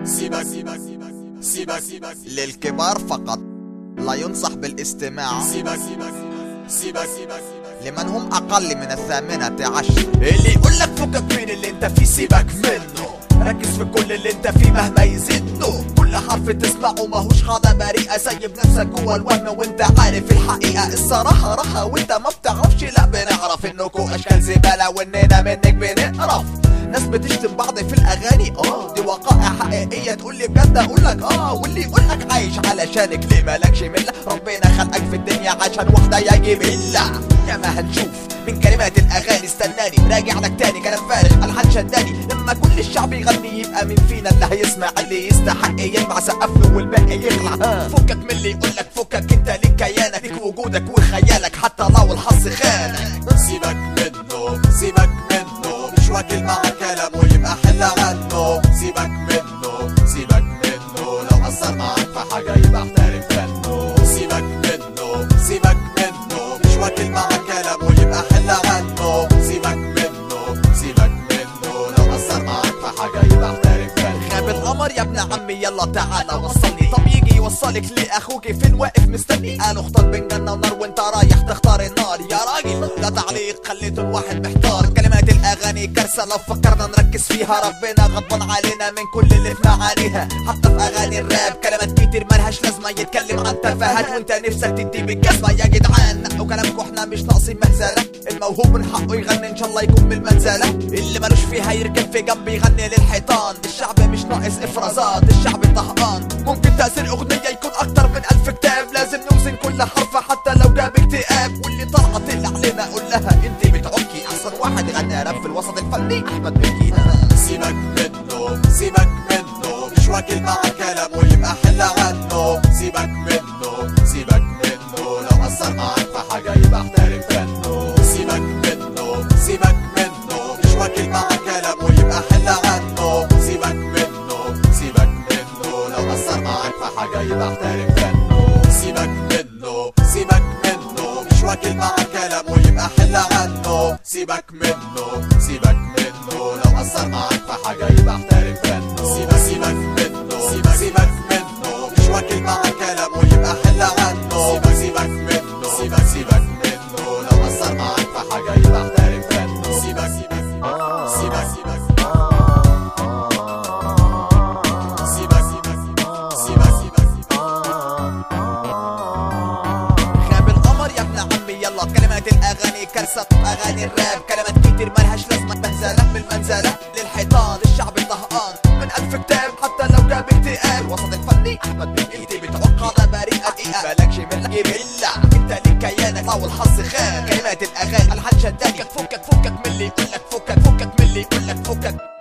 سيبك سيبك سيبك سيبك للكبار فقط لا ينصح بالاستماع سيبك سيبك سيبك سيبك لمن هم أقل من الثامنة عشر اللي يقول لك فكك من اللي انت فيه سيبك منه ركز في كل اللي انت فيه مهما يزيدنه كل حرف تسمعه ماهوش قاعدة بريئة سيب نفسك جوا الوهم وانت عارف الحقيقة الصراحة راحة وانت ما بتعرفش لا بنعرف انكو اشكال زبالة واننا منك بنقرف ناس بتشتم بعض في الاغاني اه دي وقائع حقيقية تقول لي بجد اقول لك اه واللي يقول لك عايش علشانك ليه مالكش ملة ربنا خلقك في الدنيا عشان واحدة يجيب الله يا ما هنشوف من كلمات الاغاني استناني راجع لك تاني كلام فارغ الحان شداني لما كل الشعب يغني يبقى مين فينا اللي هيسمع اللي يستحق يلمع سقف له والباقي يخلع آه. فكك من اللي يقول لك فكك انت ليك كيانك ليك وجودك وخيالك حتى لو الحظ خانك سيبك منه سيبك منه مش واكل مع كلامه يبقى حل عنه سيبك منه سيبك منه لو أثر معاك في حاجة يبقى احترم فنه سيبك منه سيبك منه مش واكل مع كلامه يبقى حل عنه سيبك منه سيبك منه لو أثر معاك في حاجة يبقى احترم فنه غاب القمر يا ابن عمي يلا تعالى وصلني طب يجي يوصلك لاخوك فين واقف مستني قالوا اختار بين جنه ونار وانت رايح تختار النار يا راجل ده تعليق خليته الواحد محتار كلمات الاغاني كارثه لو فكرنا نركز فيها ربنا غضبان علينا من كل اللي في معانيها حتى في اغاني الراب كلمات كتير ملهاش لازمه يتكلم عن تفاهات وانت نفسك تدي بالجزمه يا جدعان نقوا كلامكم احنا مش ناقصين مهزله الموهوب من حقه يغني ان شاء الله يكون من المنزله اللي ملوش فيها يركب في جنب يغني للحيطان الشعب مش ناقص افرازات الشعب طهقان ممكن تاثير اغنيه يكون اكتر من الف كتاب لازم نوزن كل حرف حتى لو جاب اكتئاب واللي طلعت اللي علينا قول لها انت بتعكي احسن واحد غنى راب في الوسط الفني احمد مكي سيبك منه سيبك منه مش واكل مع كلامه يبقى حل عنه سيبك منه سيبك منه لو أثر معاك في حاجة يبقى احترم فنه سيبك منه سيبك منه مش واكل مع كلامه يبقى حل عنه سيبك منه سيبك منه لو أثر معاك في حاجة يبقى احترم فنه سيبك منه سيبك منه مش واكل مع كلامه يبقى حل عنه سيبك منه سيبك منه لو أثر معاك في حاجة يبقى احترم فنه سيبك سيبك منه سيبك سيبك منه مش واكل مع كلامه يبقى حل عنه سيبك سيبك منه سيبك سيبك منه لو أثر معاك في حاجة يبقى احترم فنه سيبك سيبك سيبك سيبك سيبك سيبك سيبك سيبك غاب القمر يا ابن عمي يلا كلمات الاغاني كارثه اغاني الراب كلمات كتير ملهاش لازمه مهزله بالمنزله للحيطان الشعب طهقان من الف كتاب حتى لو جاب اكتئاب الوسط الفني احمد بن انت بتوقع ده بريئه مالكش من الا انت ليك كيانك او الحظ خان كلمات الاغاني الحان شداني فكك فكك فكك من اللي يقول لك فكك فكك من اللي يقول لك فكك